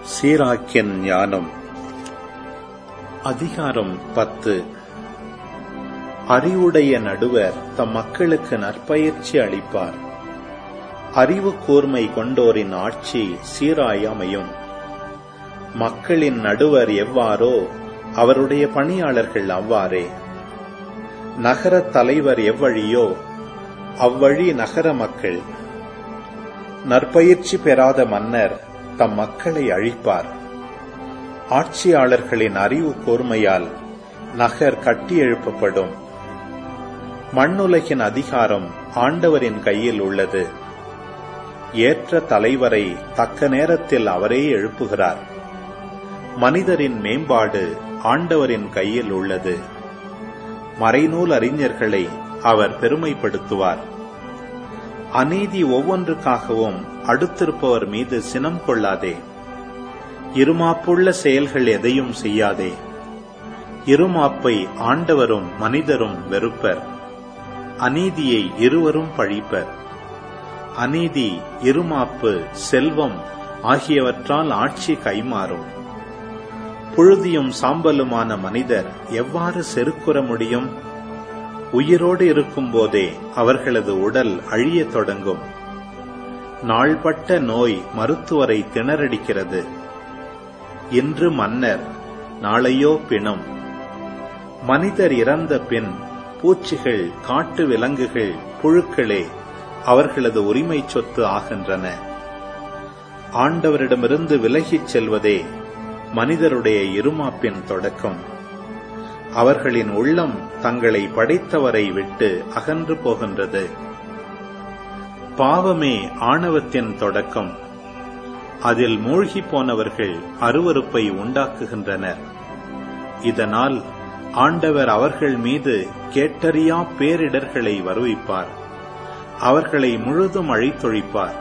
சீராக்கியன் ஞானம் அதிகாரம் பத்து அறிவுடைய நடுவர் தம் மக்களுக்கு நற்பயிற்சி அளிப்பார் அறிவு கூர்மை கொண்டோரின் ஆட்சி சீராய் அமையும் மக்களின் நடுவர் எவ்வாறோ அவருடைய பணியாளர்கள் அவ்வாறே நகரத் தலைவர் எவ்வழியோ அவ்வழி நகர மக்கள் நற்பயிற்சி பெறாத மன்னர் தம் மக்களை அழிப்பார் ஆட்சியாளர்களின் அறிவு கூர்மையால் நகர் கட்டியெழுப்பப்படும் மண்ணுலகின் அதிகாரம் ஆண்டவரின் கையில் உள்ளது ஏற்ற தலைவரை தக்க நேரத்தில் அவரே எழுப்புகிறார் மனிதரின் மேம்பாடு ஆண்டவரின் கையில் உள்ளது மறைநூல் அறிஞர்களை அவர் பெருமைப்படுத்துவார் அநீதி ஒவ்வொன்றுக்காகவும் அடுத்திருப்பவர் மீது சினம் கொள்ளாதே இருமாப்புள்ள செயல்கள் எதையும் செய்யாதே இருமாப்பை ஆண்டவரும் மனிதரும் வெறுப்பர் அநீதியை இருவரும் பழிப்பர் அநீதி இருமாப்பு செல்வம் ஆகியவற்றால் ஆட்சி கைமாறும் புழுதியும் சாம்பலுமான மனிதர் எவ்வாறு செருக்குற முடியும் உயிரோடு இருக்கும்போதே அவர்களது உடல் அழியத் தொடங்கும் நாள்பட்ட நோய் மருத்துவரை திணறடிக்கிறது இன்று மன்னர் நாளையோ பிணம் மனிதர் இறந்த பின் பூச்சிகள் காட்டு விலங்குகள் புழுக்களே அவர்களது உரிமை சொத்து ஆகின்றன ஆண்டவரிடமிருந்து விலகிச் செல்வதே மனிதருடைய இருமாப்பின் தொடக்கம் அவர்களின் உள்ளம் தங்களை படைத்தவரை விட்டு அகன்று போகின்றது பாவமே ஆணவத்தின் தொடக்கம் அதில் மூழ்கி போனவர்கள் அருவறுப்பை உண்டாக்குகின்றனர் இதனால் ஆண்டவர் அவர்கள் மீது கேட்டறியா பேரிடர்களை வருவிப்பார் அவர்களை முழுதும் அழித்தொழிப்பார்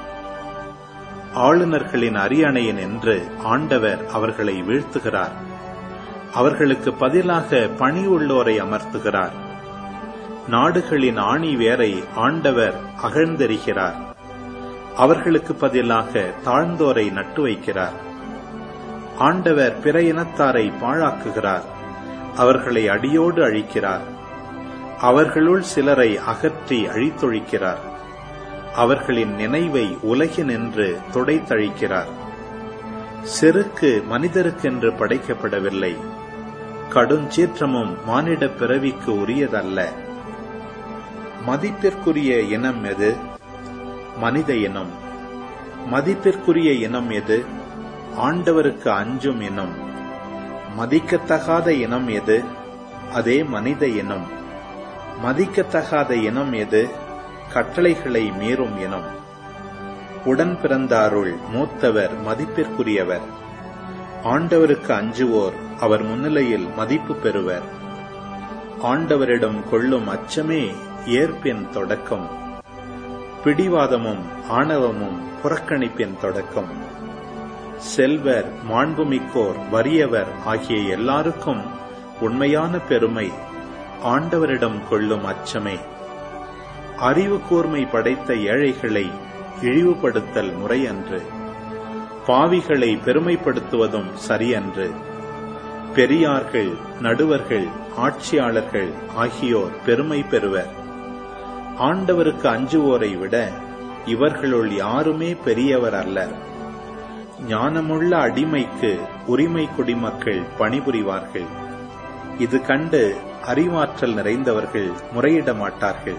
ஆளுநர்களின் அரியணையின் என்று ஆண்டவர் அவர்களை வீழ்த்துகிறார் அவர்களுக்கு பதிலாக பணி உள்ளோரை அமர்த்துகிறார் நாடுகளின் ஆணி வேரை ஆண்டவர் அகழ்ந்தெறிகிறார் அவர்களுக்கு பதிலாக தாழ்ந்தோரை நட்டு வைக்கிறார் ஆண்டவர் பிற இனத்தாரை பாழாக்குகிறார் அவர்களை அடியோடு அழிக்கிறார் அவர்களுள் சிலரை அகற்றி அழித்தொழிக்கிறார் அவர்களின் நினைவை உலகினின்று துடைத்தழிக்கிறார் செருக்கு மனிதருக்கென்று படைக்கப்படவில்லை கடுஞ்சீற்றமும் மானிட பிறவிக்கு உரியதல்ல மதிப்பிற்குரிய இனம் எது மனித இனம் மதிப்பிற்குரிய இனம் எது ஆண்டவருக்கு அஞ்சும் இனம் மதிக்கத்தகாத இனம் எது அதே மனித இனம் மதிக்கத்தகாத இனம் எது கட்டளைகளை மீறும் இனம் உடன் பிறந்தாருள் மூத்தவர் மதிப்பிற்குரியவர் ஆண்டவருக்கு அஞ்சுவோர் அவர் முன்னிலையில் மதிப்பு பெறுவர் ஆண்டவரிடம் கொள்ளும் அச்சமே ஏற்பின் தொடக்கம் பிடிவாதமும் ஆணவமும் புறக்கணிப்பின் தொடக்கம் செல்வர் மாண்புமிக்கோர் வறியவர் ஆகிய எல்லாருக்கும் உண்மையான பெருமை ஆண்டவரிடம் கொள்ளும் அச்சமே அறிவு கூர்மை படைத்த ஏழைகளை இழிவுபடுத்தல் முறையன்று பாவிகளை பெருமைப்படுத்துவதும் சரியன்று பெரியார்கள் நடுவர்கள் ஆட்சியாளர்கள் ஆகியோர் பெருமை பெறுவர் ஆண்டவருக்கு அஞ்சுவோரை விட இவர்களுள் யாருமே பெரியவர் அல்லர் ஞானமுள்ள அடிமைக்கு உரிமை குடிமக்கள் பணிபுரிவார்கள் இது கண்டு அறிவாற்றல் நிறைந்தவர்கள் முறையிட மாட்டார்கள்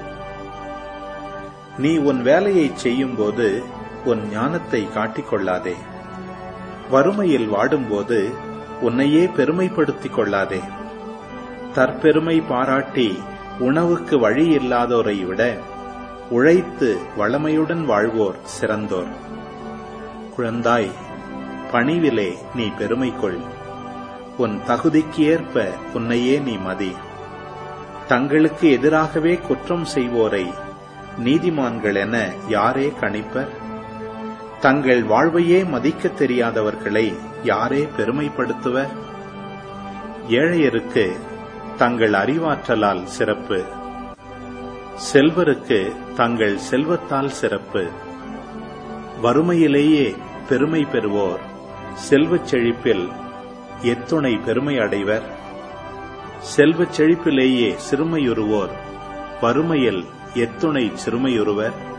நீ உன் வேலையை செய்யும்போது உன் ஞானத்தை காட்டிக்கொள்ளாதே வறுமையில் வாடும்போது உன்னையே பெருமைப்படுத்திக் கொள்ளாதே தற்பெருமை பாராட்டி உணவுக்கு வழி இல்லாதோரை விட உழைத்து வளமையுடன் வாழ்வோர் சிறந்தோர் குழந்தாய் பணிவிலே நீ பெருமை கொள் உன் தகுதிக்கு ஏற்ப உன்னையே நீ மதி தங்களுக்கு எதிராகவே குற்றம் செய்வோரை நீதிமான்கள் என யாரே கணிப்பர் தங்கள் வாழ்வையே மதிக்கத் தெரியாதவர்களை யாரே பெருமைப்படுத்துவர் ஏழையருக்கு தங்கள் அறிவாற்றலால் சிறப்பு செல்வருக்கு தங்கள் செல்வத்தால் சிறப்பு வறுமையிலேயே பெருமை பெறுவோர் செல்வச் செழிப்பில் எத்துணை பெருமை அடைவர் செல்வச் செழிப்பிலேயே சிறுமையுறுவோர் வறுமையில் எத்துணை சிறுமையுறுவர்